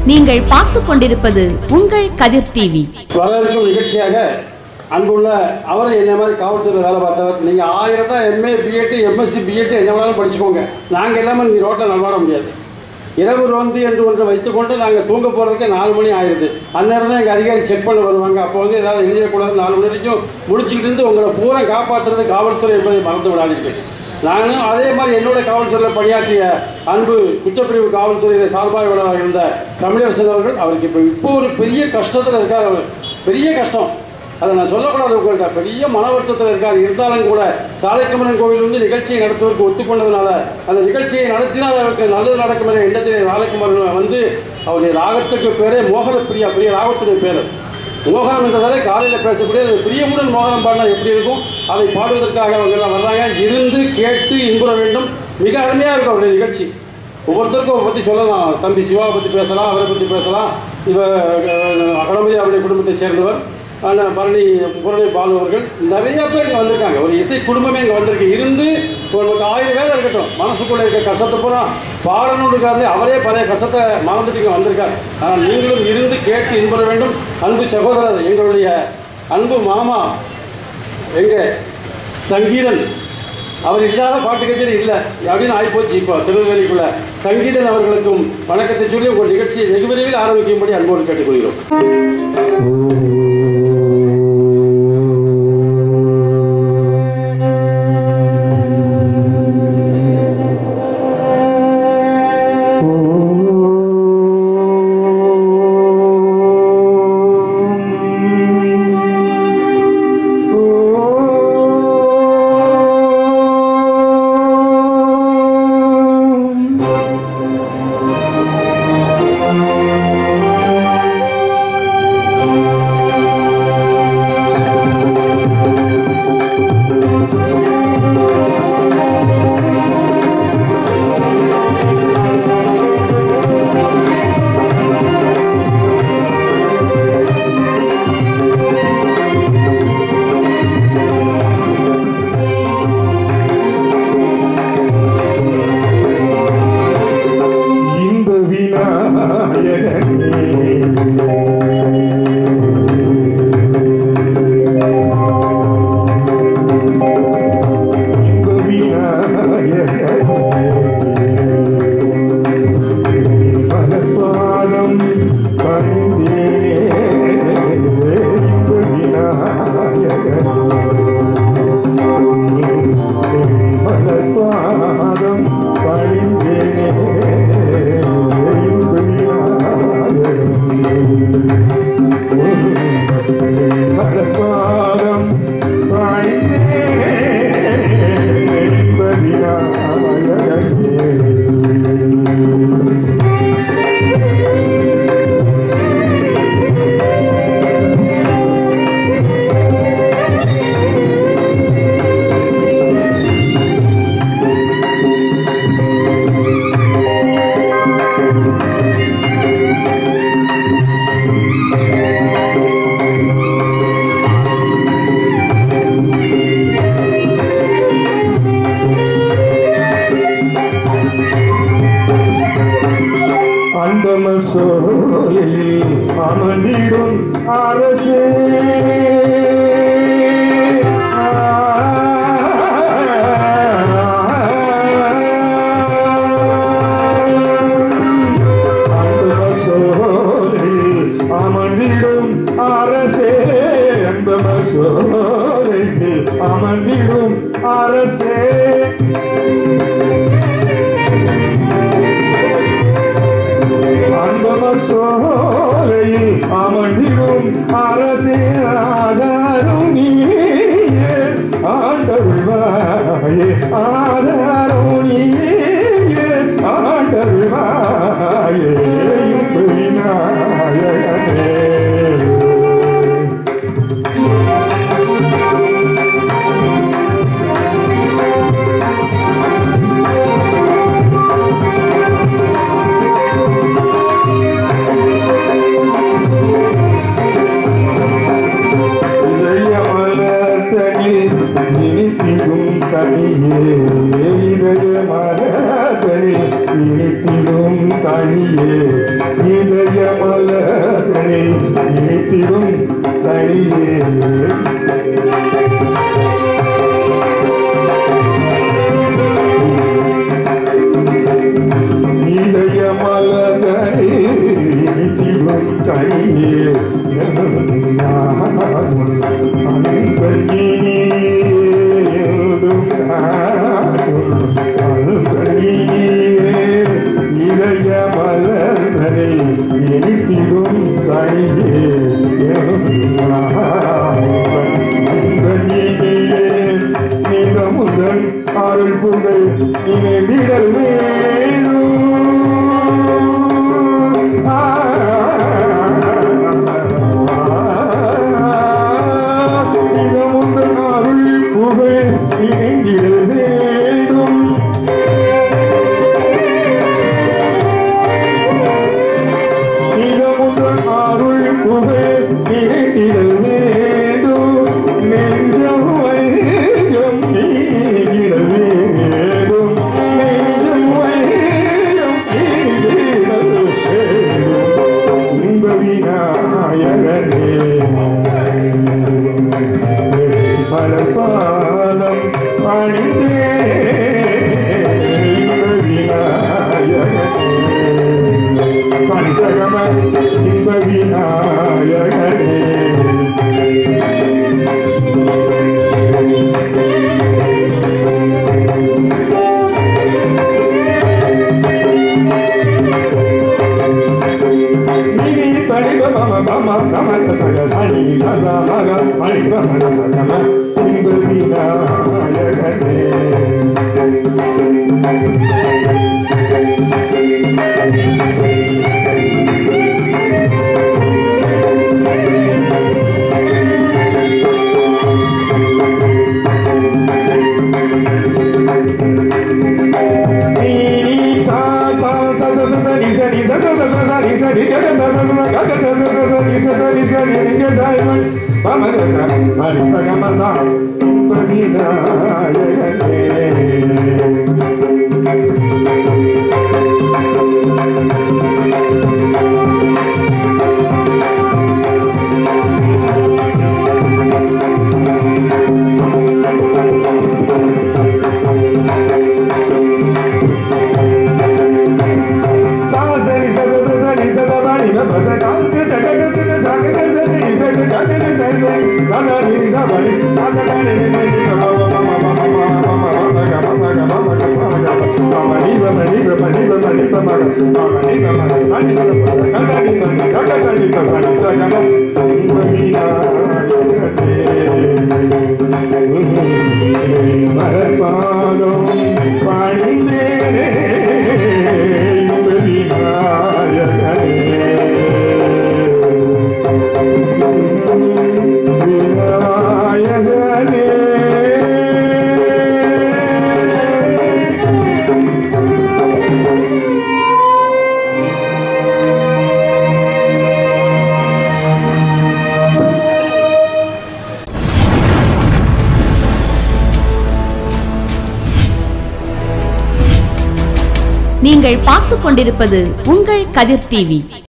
நீங்கள் பார்த்துக் கொண்டிருப்பது உங்கள் கதிர் டிவி வரவிருக்கும் நிகழ்ச்சியாக அன்புள்ள அவர் என்ன மாதிரி காவல்துறையில் வேலை பார்த்தவர் நீங்கள் ஆயிரம் தான் எம்ஏ பிஎட்டு எம்எஸ்சி பிஎட்டு என்ன வேணாலும் படிச்சுக்கோங்க நாங்கள் எல்லாமே நீங்கள் ரோட்டில் நடமாட முடியாது இரவு ரோந்து என்று ஒன்று வைத்துக்கொண்டு நாங்கள் தூங்க போகிறதுக்கே நாலு மணி ஆயிடுது அந்நேரம் தான் எங்கள் அதிகாரி செக் பண்ண வருவாங்க அப்போ வந்து ஏதாவது எழுதிடக்கூடாது நாலு மணி வரைக்கும் முடிச்சுக்கிட்டு இருந்து உங்களை பூரா காப்பாற்றுறது காவல்துறை என்பதை மறந்து விடாதீர்கள் நானும் அதே மாதிரி என்னோட காவல்துறையில் பணியாற்றிய அன்பு குற்றப்பிரிவு காவல்துறையில் சார்பாக விட இருந்த தமிழரசன் அவர்கள் அவருக்கு இப்போ இப்போ ஒரு பெரிய கஷ்டத்தில் இருக்கார் அவர் பெரிய கஷ்டம் அதை நான் சொல்லக்கூடாது உங்கள்கிட்ட பெரிய மன வருத்தத்தில் இருக்கார் இருந்தாலும் கூட சாலைக்குமரன் கோவில் வந்து நிகழ்ச்சியை நடத்துவதற்கு ஒத்துக்கொண்டதுனால அந்த நிகழ்ச்சியை நடத்தினால் அவருக்கு நல்லது நடக்கும் என்ற எண்ணத்திலே சாலைக்குமரன் வந்து அவருடைய ராகத்துக்கு பேரே மோகன பிரியா பிரிய ராகத்துடைய பேர் அது. மோகனம் என்றதாலே காலையில் பேசக்கூடிய அது பிரியமுடன் மோகனம் பாடினா எப்படி இருக்கும் அதை பாடுவதற்காக அவங்க எல்லாம் வர்றாங்க இருந்து கேட்டு இன்புற வேண்டும் மிக அருமையாக இருக்கும் அவருடைய நிகழ்ச்சி ஒவ்வொருத்தருக்கும் அவரை பற்றி சொல்லலாம் தம்பி சிவாவை பற்றி பேசலாம் அவரை பற்றி பேசலாம் இவ அஹ், அகலமதி அவருடைய குடும்பத்தைச் சேர்ந்தவர் அண்ணன் பரணி புரணி பாலு அவர்கள் நிறைய பேர் இங்கே வந்திருக்காங்க ஒரு இசை குடும்பமே இங்கே வந்திருக்கு இருந்து ஒரு நமக்கு ஆயிரம் வேலை இருக்கட்டும் மனசுக்குள்ளே இருக்க கஷ்டத்தை பூரா பாடணுன்றக்காரே அவரே பழைய கஷ்டத்தை மறந்துட்டு இங்கே வந்திருக்கார் ஆனால் நீங்களும் இருந்து கேட்டு இன்புற வேண்டும் அன்பு சகோதரர் எங்களுடைய அன்பு மாமா எங்க சங்கீதன் அவர் இல்லாத பாட்டு கச்சேரி இல்லை அப்படின்னு ஆகிப்போச்சு இப்போ திருநெல்வேலிக்குள்ள சங்கீதன் அவர்களுக்கும் வணக்கத்தை சொல்லி உங்கள் நிகழ்ச்சியை வெகு விரைவில் ஆரம்பிக்கும்படி அன்போடு கேட்டுக்கொள்கிறோம் இன்ப மனப்பாலம் பணிந்தேனே இன்ப விநாயகனே மலர்பாதம் பணிந்தேனே மலர்பாதம் பணிந்தேனே விநாயகனே அந்தம சோலையில் அமர்ந்திடும் அரசே அந்தம சோலையில் அமர்ந்திடும் அரசே அந்தம சோலையில் அமர்ந்திடும் அரசே அந்தமர் சோலையில் அமர்ந்திடும் அரசே ஆதாரம் நீயே ஆண்டருள்வாயே ஆதாரம் நீயே ஆண்டருள்வாயே விநாயகனே இதயமலர்த்தனில் இனித்திடும் கனியே இதயமலர்த்தனில் இனித்திடும் கனியே இதய மலதனில் இனித்திடும் தனியே இதய மலதனில் இனித்திடும் கனியே அன்பனியே எழுதும் இதய மலர்களில் இனித்திடும் கனியே முதல் அருள் புகழ் நினைவிடல் வேணும் இதமுந்தன் அருள் புகழ் நினைந்திடல் வேண்டும் இதமுந்தன் அருள் புகழ் நினைந்திடல் வேண்டும் நெஞ்சம் வையம் நீங்கிட வேண்டும் நெஞ்சம் வையம் நீங்கிடல் வேண்டும் இன்ப விநாயகனே மலர்பாதம் அணிந்தே இன்ப விநாயகனே சனி சகம இன்ப விநாயகனே நினி பரிவ மம மம மம சக சனி கச மக மணி மம சகம இன்ப விநாயகனே விநாயகனே சாசரி சச சசரி சசபரி மபச காந்து சககன சகக சகரி சக ககன சக கதரி சபரி சககன நினி மம மம மம மம மம மம மம மம மம நீ பம நீ பம நீ பம நீ பம மம நீ பம சனி பம கசனி பம ககசனி கசனி சகன மமீனா மரபாலும் பணிந்தேனே விநாயகனே நீங்கள் பார்த்துக் கொண்டிருப்பது உங்கள் கதிர் டிவி